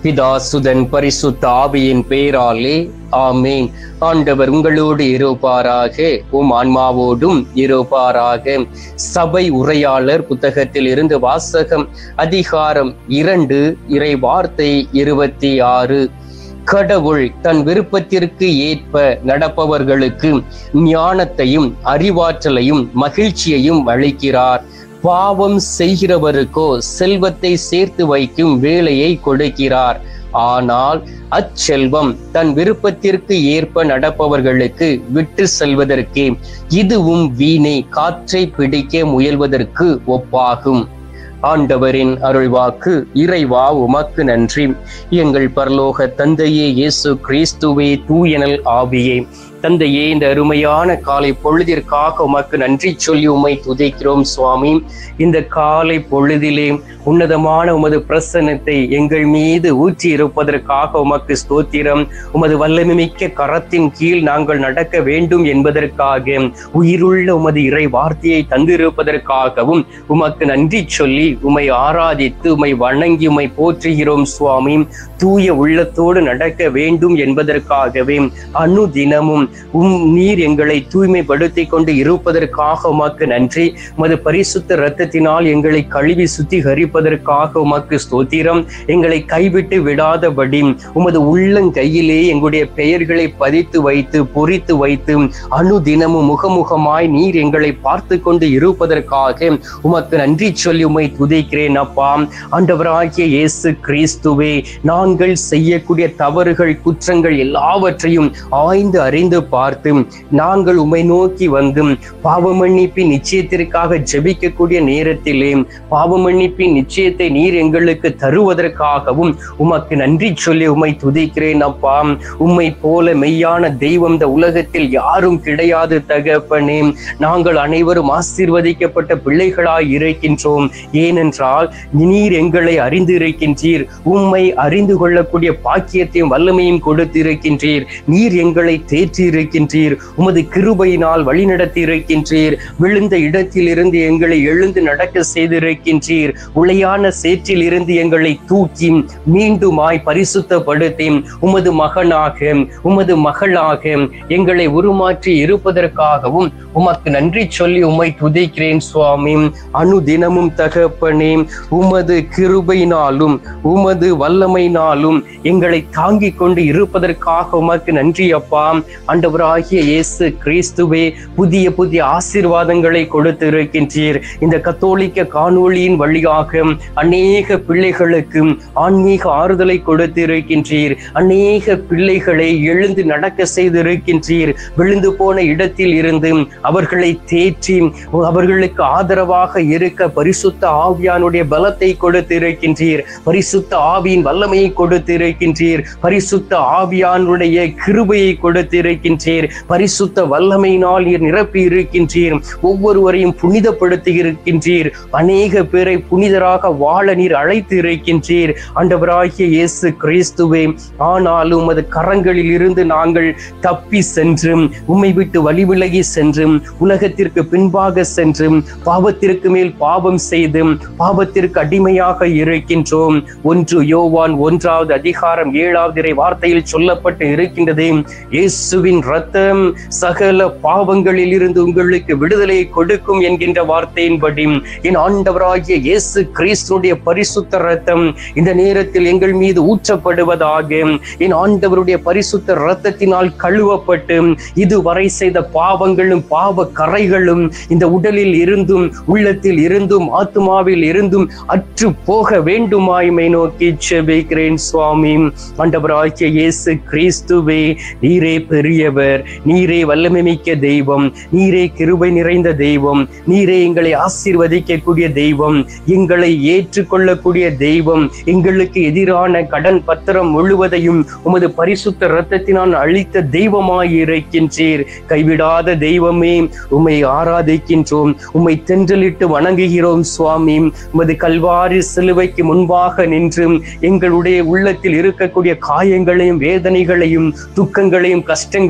பிதா சுதன் பரிசுத்த ஆவியின் பேராலே ஆமேன் ஆண்டவர் உங்களோடு இருப்பாராக உம் ஆன்மாவோடும் இருப்பாராக சபை உரையாளர் புத்தகத்தில் இருந்து வாசகம் அதிகாரம் இரண்டு இறை வார்த்தை இருபத்தி ஆறு கடவுள் தன் விருப்பத்திற்கு ஏற்ப நடப்பவர்களுக்கு ஞானத்தையும் அறிவாற்றலையும் மகிழ்ச்சியையும் அளிக்கிறார் பாவம் செய்கிறவருக்கோ செல்வத்தை சேர்த்து வைக்கும் வேலையை கொடுக்கிறார் ஆனால் அச்செல்வம் தன் விருப்பத்திற்கு ஏற்ப நடப்பவர்களுக்கு விட்டு செல்வதற்கு இதுவும் வீணை காற்றை பிடிக்க முயல்வதற்கு ஒப்பாகும் ஆண்டவரின் அருள்வாக்கு இறைவா உமக்கு நன்றி எங்கள் பரலோக தந்தையே இயேசு கிறிஸ்துவே தூயனல் ஆவியே தந்தையே இந்த அருமையான காலை பொழுதிற்காக உமக்கு நன்றி சொல்லி உம்மை துதைக்கிறோம் சுவாமி இந்த காலை பொழுதிலே உன்னதமான உமது பிரசன்னத்தை எங்கள் மீது ஊற்றி இருப்பதற்காக உமக்கு ஸ்தோத்திரம் உமது வல்லமிக்க கரத்தின் கீழ் நாங்கள் நடக்க வேண்டும் என்பதற்காக உயிருள்ள உமது இறை வார்த்தையை தந்திருப்பதற்காகவும் உமக்கு நன்றி சொல்லி உமை ஆராதித்து உமை வணங்கி உமை போற்றுகிறோம் சுவாமி தூய உள்ளத்தோடு நடக்க வேண்டும் என்பதற்காகவே அணு தினமும் உம் நீர் எங்களை தூய்மைப்படுத்தி கொண்டு இருப்பதற்காக உமக்கு நன்றி உமது பரிசுத்த இரத்தத்தினால் எங்களை கழுவி சுத்திகரிப்பதற்காக உமக்கு ஸ்தோத்திரம் எங்களை கைவிட்டு விடாதபடி உமது உள்ளங்கையிலே எங்களுடைய பெயர்களை பதித்து வைத்து பொறித்து வைத்து அணு தினமும் முகமுகமாய் நீர் எங்களை பார்த்து கொண்டு இருப்பதற்காக உமக்கு நன்றி சொல்லி உம்மை துதிக்கிறேன் அப்பா ஆண்டவராகிய இயேசு கிறிஸ்துவே நாங்கள் செய்யக்கூடிய தவறுகள் குற்றங்கள் எல்லாவற்றையும் ஆய்ந்து அறிந்து பார்த்து நாங்கள் உம்மை நோக்கி வந்து பாவ மன்னிப்பின் நிச்சயத்திற்காக ஜெபிக்கக்கூடிய நேரத்திலே பாவ மன்னிப்பின் நிச்சயத்தை நீர் எங்களுக்கு தருவதற்காகவும் உமக்கு நன்றி சொல்லி உம்மை துதிக்கிறேன் அப்பா உம்மை போல மெய்யான தெய்வம் இந்த உலகத்தில் யாரும் கிடையாது தகப்பனே நாங்கள் அனைவரும் ஆசீர்வதிக்கப்பட்ட பிள்ளைகளாய் இருக்கின்றோம் ஏனென்றால் நீர் எங்களை அறிந்து இருக்கின்றீர் உம்மை அறிந்து கொள்ளக்கூடிய பாக்கியத்தையும் வல்லமையும் கொடுத்திருக்கின்றீர் நீர் எங்களை தேற்றி இருக்கின்றீர் உமது கிருபையினால் வழிநடத்தி இருக்கின்றீர் விழுந்த இடத்திலிருந்து எங்களை எழுந்து நடக்க செய்திருக்கின்றீர் உளையான சேற்றில் இருந்து எங்களை தூக்கி மீண்டுமாய் பரிசுத்தப்படுத்தி உமது மகனாக உமது மகளாக எங்களை உருமாற்றி இருப்பதற்காகவும் உமக்கு நன்றி சொல்லி உம்மை துதிக்கிறேன் சுவாமி அணு தினமும் தகப்பனே உமது கிருபையினாலும் உமது வல்லமையினாலும் எங்களை தாங்கிக் கொண்டு இருப்பதற்காக உமக்கு நன்றி அப்பா ஆண்டவராகிய இயேசு கிறிஸ்துவே புதிய புதிய ஆசீர்வாதங்களை கொடுத்து இருக்கின்றீர் இந்த கத்தோலிக்க காணொளியின் வழியாக அநேக பிள்ளைகளுக்கு ஆன்மீக ஆறுதலை கொடுத்து இருக்கின்றீர் அநேக பிள்ளைகளை எழுந்து நடக்க செய்திருக்கின்றீர் விழுந்து போன இடத்தில் இருந்து அவர்களை தேற்றி அவர்களுக்கு ஆதரவாக இருக்க பரிசுத்த ஆவியானுடைய பலத்தை கொடுத்து இருக்கின்றீர் பரிசுத்த ஆவியின் வல்லமையை கொடுத்து இருக்கின்றீர் பரிசுத்த ஆவியானுடைய கிருபையை கொடுத்து இருக்கின்றீர் பரிசுத்த வல்லமையினால் நீர் நிரப்பி இருக்கின்றீர் ஒவ்வொருவரையும் புனிதப்படுத்தி இருக்கின்றீர் அநேக பேரை புனிதராக வாழ நீர் அழைத்து இருக்கின்றீர் ஆண்டவராகிய இயேசு கிறிஸ்துவே ஆனாலும் அது கரங்களில் இருந்து நாங்கள் தப்பி சென்று உம்மை விட்டு வழி விலகி சென்று உலகத்திற்கு பின்பாக சென்று பாவத்திற்கு மேல் பாவம் செய்து பாவத்திற்கு அடிமையாக இருக்கின்றோம் ஒன்று யோவான் ஒன்றாவது அதிகாரம் ஏழாவது இறை வார்த்தையில் சொல்லப்பட்டு இருக்கின்றது இயேசுவின் ரத்தம் சகல பாவங்களில் இருந்து உங்களுக்கு விடுதலை கொடுக்கும் என்கின்ற வார்த்தையின்படி என் ஆண்டவராகிய இயேசு கிறிஸ்துடைய பரிசுத்த ரத்தம் இந்த நேரத்தில் எங்கள் மீது ஊற்றப்படுவதாக என் ஆண்டவருடைய பரிசுத்த ரத்தத்தினால் கழுவப்பட்டு இதுவரை செய்த பாவங்களும் பாவ கரைகளும் இந்த உடலில் இருந்தும் உள்ளத்தில் இருந்தும் ஆத்மாவில் இருந்தும் அற்று போக வேண்டுமாய்மை நோக்கி செபிக்கிறேன் சுவாமி ஆண்டவராகிய இயேசு கிறிஸ்துவே நீரே பெரியவர் நீரே வல்லமை மிக்க தெய்வம் நீரே கிருபை நிறைந்த தெய்வம் நீரே எங்களை ஆசீர்வதிக்கக்கூடிய தெய்வம் எங்களை ஏற்றுக்கொள்ளக்கூடிய தெய்வம் எங்களுக்கு எதிரான கடன் பத்திரம் முழுவதையும் உமது பரிசுத்த இரத்தத்தினால் அழித்த தெய்வமாய் இருக்கின்றீர் கைவிடாத தெய்வமே உம்மை ஆராதிக்கின்றோம் உம்மை தென்றலிட்டு வணங்குகிறோம் சுவாமி உமது கல்வாரி சிலுவைக்கு முன்பாக நின்று எங்களுடைய உள்ளத்தில் இருக்கக்கூடிய காயங்களையும் வேதனைகளையும் துக்கங்களையும் கஷ்டங்களையும்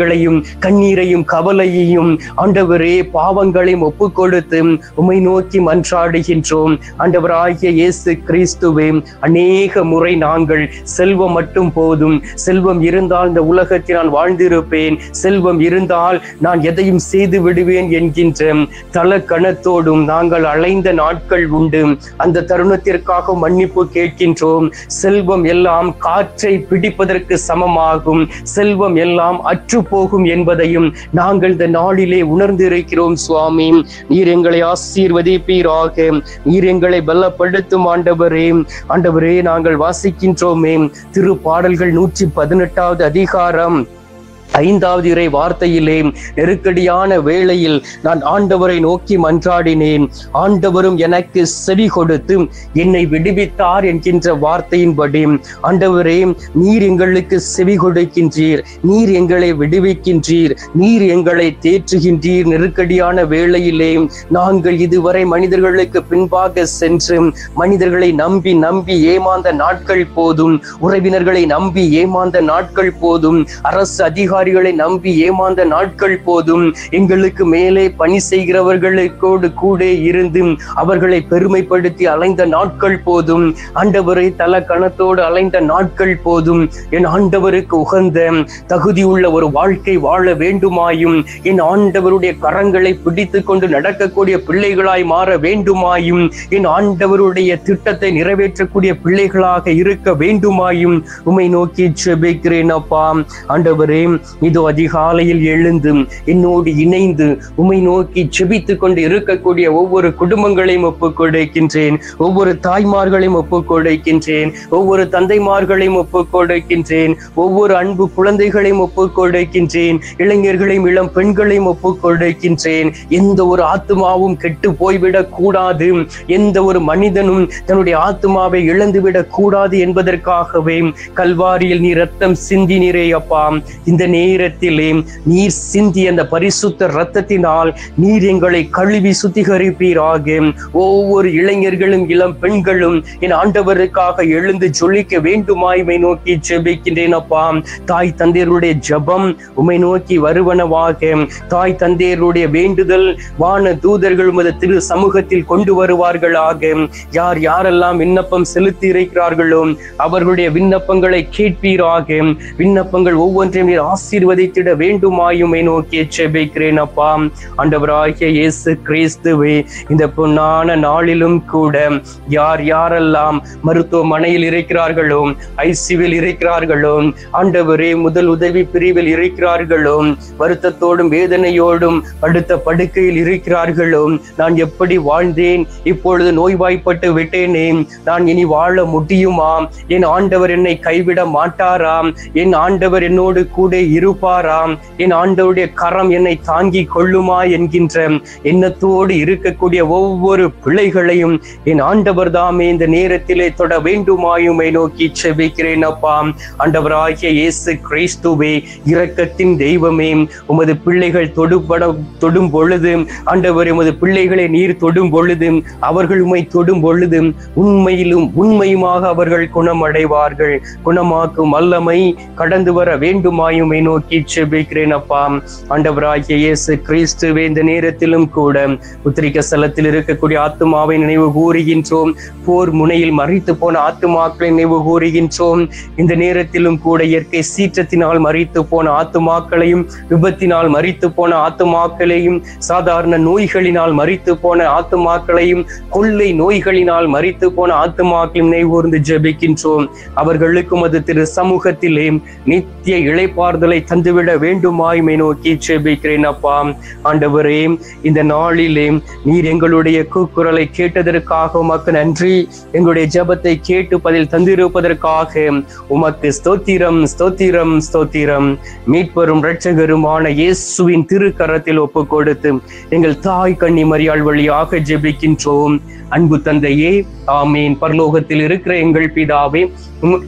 துக்கங்களையும் கண்ணீரையும் கவலையையும் ஆண்டவரே பாவங்களையும் ஒப்பு கொடுத்து உமை நோக்கி மன்றாடுகின்றோம் ஆண்டவராகிய இயேசு கிறிஸ்துவே அநேக முறை நாங்கள் செல்வம் மட்டும் போதும் செல்வம் இருந்தால் இந்த உலகத்தில் நான் வாழ்ந்திருப்பேன் செல்வம் இருந்தால் நான் எதையும் செய்து விடுவேன் என்கின்ற தல கணத்தோடும் நாங்கள் அலைந்த நாட்கள் உண்டு அந்த தருணத்திற்காக மன்னிப்பு கேட்கின்றோம் செல்வம் எல்லாம் காற்றை பிடிப்பதற்கு சமமாகும் செல்வம் எல்லாம் அற்று போகும் என்பதையும் நாங்கள் இந்த நாளிலே உணர்ந்திருக்கிறோம் சுவாமி நீர் எங்களை ஆசீர்வதிப்பீராக நீர் எங்களை பலப்படுத்தும் ஆண்டவரே ஆண்டவரே நாங்கள் வாசிக்கின்றோமே திரு பாடல்கள் நூற்றி பதினெட்டாவது அதிகாரம் ஐந்தாவது இறை வார்த்தையிலே நெருக்கடியான வேளையில் நான் ஆண்டவரை நோக்கி மன்றாடினேன் ஆண்டவரும் எனக்கு செவி கொடுத்து என்னை விடுவித்தார் என்கின்ற வார்த்தையின்படி ஆண்டவரே நீர் எங்களுக்கு செவி கொடுக்கின்றீர் நீர் எங்களை விடுவிக்கின்றீர் நீர் எங்களை தேற்றுகின்றீர் நெருக்கடியான வேளையிலே நாங்கள் இதுவரை மனிதர்களுக்கு பின்பாக சென்று மனிதர்களை நம்பி நம்பி ஏமாந்த நாட்கள் போதும் உறவினர்களை நம்பி ஏமாந்த நாட்கள் போதும் அரசு அதிகாரிகளை நம்பி ஏமாந்த நாட்கள் போதும் எங்களுக்கு மேலே பணி செய்கிறவர்களுக்கோடு கூட இருந்து அவர்களை பெருமைப்படுத்தி அலைந்த நாட்கள் போதும் ஆண்டவரை தல கணத்தோடு அலைந்த நாட்கள் போதும் என் ஆண்டவருக்கு உகந்த தகுதியுள்ள ஒரு வாழ்க்கை வாழ வேண்டுமாயும் என் ஆண்டவருடைய கரங்களை பிடித்து கொண்டு நடக்கக்கூடிய பிள்ளைகளாய் மாற வேண்டுமாயும் என் ஆண்டவருடைய திட்டத்தை நிறைவேற்றக்கூடிய பிள்ளைகளாக இருக்க வேண்டுமாயும் உமை நோக்கி செபிக்கிறேன் அப்பா ஆண்டவரே இதோ அதிகாலையில் எழுந்து என்னோடு இணைந்து உமை நோக்கி செபித்து கொண்டு இருக்கக்கூடிய ஒவ்வொரு குடும்பங்களையும் ஒப்புக் கொடுக்கின்றேன் ஒவ்வொரு தாய்மார்களையும் ஒப்புக் கொடுக்கின்றேன் ஒவ்வொரு தந்தைமார்களையும் ஒப்புக் கொடுக்கின்றேன் ஒவ்வொரு அன்பு குழந்தைகளையும் ஒப்புக் கொடுக்கின்றேன் இளைஞர்களையும் இளம் பெண்களையும் ஒப்புக் கொடுக்கின்றேன் எந்த ஒரு ஆத்மாவும் கெட்டு போய்விடக் கூடாது எந்த ஒரு மனிதனும் தன்னுடைய ஆத்மாவை இழந்துவிடக் கூடாது என்பதற்காகவே கல்வாரியில் நீ ரத்தம் சிந்தினீரே அப்பா இந்த நேரத்திலே நீர் சிந்தி அந்த பரிசுத்த ரத்தத்தினால் நீர் எங்களை கழுவி சுத்திகரிப்பீராக ஒவ்வொரு இளைஞர்களும் இளம் பெண்களும் என் ஆண்டவருக்காக எழுந்து ஜொலிக்க வேண்டுமாய்மை நோக்கி ஜெபிக்கின்றேன் அப்பா தாய் தந்தையருடைய ஜெபம் உமை நோக்கி வருவனவாக தாய் தந்தையருடைய வேண்டுதல் வான தூதர்கள் உமது திரு சமூகத்தில் கொண்டு வருவார்களாக யார் யாரெல்லாம் விண்ணப்பம் செலுத்தி இருக்கிறார்களோ அவர்களுடைய விண்ணப்பங்களை கேட்பீராக விண்ணப்பங்கள் ஒவ்வொன்றையும் நீர் ஆசீர்வதித்திட வேண்டுமாயுமை நோக்கி செபிக்கிறேன் அப்பா ஆண்டவராகிய இயேசு கிறிஸ்துவே இந்த பொன்னான நாளிலும் கூட யார் யாரெல்லாம் மருத்துவமனையில் இருக்கிறார்களோ ஐசிவில் இருக்கிறார்களோ ஆண்டவரே முதல் உதவி பிரிவில் இருக்கிறார்களோ வருத்தத்தோடும் வேதனையோடும் அடுத்த படுக்கையில் இருக்கிறார்களோ நான் எப்படி வாழ்ந்தேன் இப்பொழுது நோய்வாய்ப்பட்டு விட்டேனே நான் இனி வாழ முடியுமா என் ஆண்டவர் என்னை கைவிட மாட்டாராம் என் ஆண்டவர் என்னோடு கூட இருப்பாராம் என் ஆண்டவருடைய கரம் என்னை தாங்கி கொள்ளுமா என்கின்ற எண்ணத்தோடு இருக்கக்கூடிய ஒவ்வொரு பிள்ளைகளையும் என் ஆண்டவர் தாமே இந்த நேரத்திலே தொட வேண்டுமாயுமை நோக்கி செபிக்கிறேன் அப்பா ஆண்டவராகிய இயேசு கிறிஸ்துவே இரக்கத்தின் தெய்வமே உமது பிள்ளைகள் தொடுபட தொடும் பொழுது ஆண்டவர் உமது பிள்ளைகளை நீர் தொடும் பொழுது அவர்கள் உமை தொடும் பொழுது உண்மையிலும் உண்மையுமாக அவர்கள் குணமடைவார்கள் குணமாக்கும் வல்லமை கடந்து வர வேண்டுமாயுமை நோக்கி செபிக்கிறேன் அப்பா ஆண்டவராகிய இயேசு கிறிஸ்துவே இந்த நேரத்திலும் கூட உத்திரிக்க ஸ்தலத்தில் இருக்கக்கூடிய ஆத்துமாவை நினைவு கூறுகின்றோம் போர் முனையில் மறித்து போன ஆத்துமாக்களை நினைவு கூறுகின்றோம் இந்த நேரத்திலும் கூட இயற்கை சீற்றத்தினால் மறித்து போன ஆத்துமாக்களையும் விபத்தினால் மறித்து போன ஆத்துமாக்களையும் சாதாரண நோய்களினால் மறித்து போன ஆத்துமாக்களையும் கொள்ளை நோய்களினால் மறித்து போன ஆத்துமாக்களையும் நினைவூர்ந்து ஜெபிக்கின்றோம் அவர்களுக்கும் அது திரு சமூகத்திலே நித்திய இளைப்பாறுதலை தந்துவிட வேண்டுமாய்மை நோக்கி ஜெபிக்கிறேன் அப்பா ஆண்டவரே இந்த நாளிலே நீர் எங்களுடைய கூக்குரலை கேட்டதற்காக உமக்கு நன்றி எங்களுடைய ஜெபத்தை கேட்டு பதில் தந்திருப்பதற்காக உமக்கு ஸ்தோத்திரம் ஸ்தோத்திரம் ஸ்தோத்திரம் மீட்பெரும் இரட்சகருமான இயேசுவின் திருக்கரத்தில் ஒப்பு கொடுத்து எங்கள் தாய் கன்னி மரியாள் வழியாக ஜெபிக்கின்றோம் அன்பு தந்தையே ஆமீன் பரலோகத்தில் இருக்கிற எங்கள் பிதாவே உம்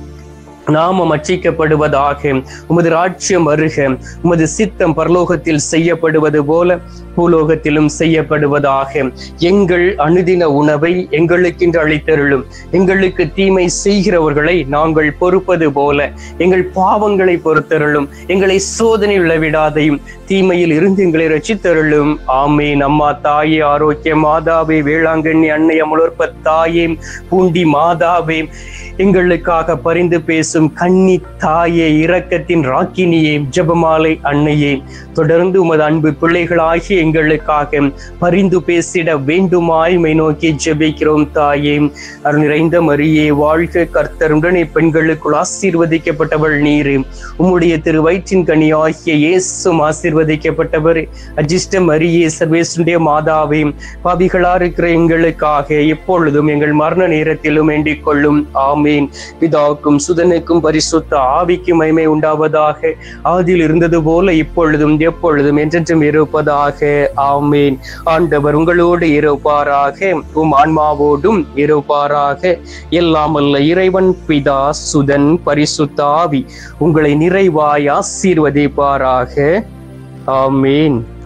நாமம் அச்சிக்கப்படுவதாக உமது ராட்சியம் வருக உமது சித்தம் பரலோகத்தில் செய்யப்படுவது போல பூலோகத்திலும் செய்யப்படுவதாக எங்கள் அனுதின உணவை எங்களுக்கென்று அளித்தருளும் எங்களுக்கு தீமை செய்கிறவர்களை நாங்கள் பொறுப்பது போல எங்கள் பாவங்களை பொறுத்தருளும் எங்களை சோதனை விளைவிடாதையும் தீமையில் இருந்து எங்களை ரட்சித்தருளும் ஆமே நம்மா தாயே ஆரோக்கிய மாதாவே வேளாங்கண்ணி அன்னை அமலோற்ப தாயே பூண்டி மாதாவே எங்களுக்காக பரிந்து பேசும் கன்னி தாயே இரக்கத்தின் ராக்கினியே ஜெபமாலை அன்னையே தொடர்ந்து உமது அன்பு பிள்ளைகளாகி எங்களுக்காக பரிந்து பேசிட வேண்டுமாய் மை நோக்கி ஜெபிக்கிறோம் தாயே அருள் நிறைந்த மரியே வாழ்க கர்த்தருடனே பெண்களுக்குள் ஆசீர்வதிக்கப்பட்டவள் நீரே உம்முடைய திரு வயிற்றின் கனி ஆகிய இயேசும் ஆசீர்வதிக்கப்பட்டவர் அஜிஷ்ட மரியே சர்வேசுடைய மாதாவே பாவிகளா இருக்கிற எங்களுக்காக எப்பொழுதும் எங்கள் மரண நேரத்திலும் வேண்டிக் கொள்ளும் ஆமீன் பிதாவுக்கும் சுதனுக்கும் பரிசுத்த ஆவிக்கும் மகிமை உண்டாவதாக ஆதியில் இருந்தது போல இப்பொழுதும் எப்பொழுதும் என்றென்றும் இருப்பதாக ஆமீன் ஆண்டவர் உங்களோடு இருப்பாராக உம் ஆன்மாவோடும் இருப்பாராக எல்லாம் அல்ல இறைவன் பிதா சுதன் பரிசுத்த ஆவி உங்களை நிறைவாய் ஆசீர்வதிப்பாராக ஆமீன்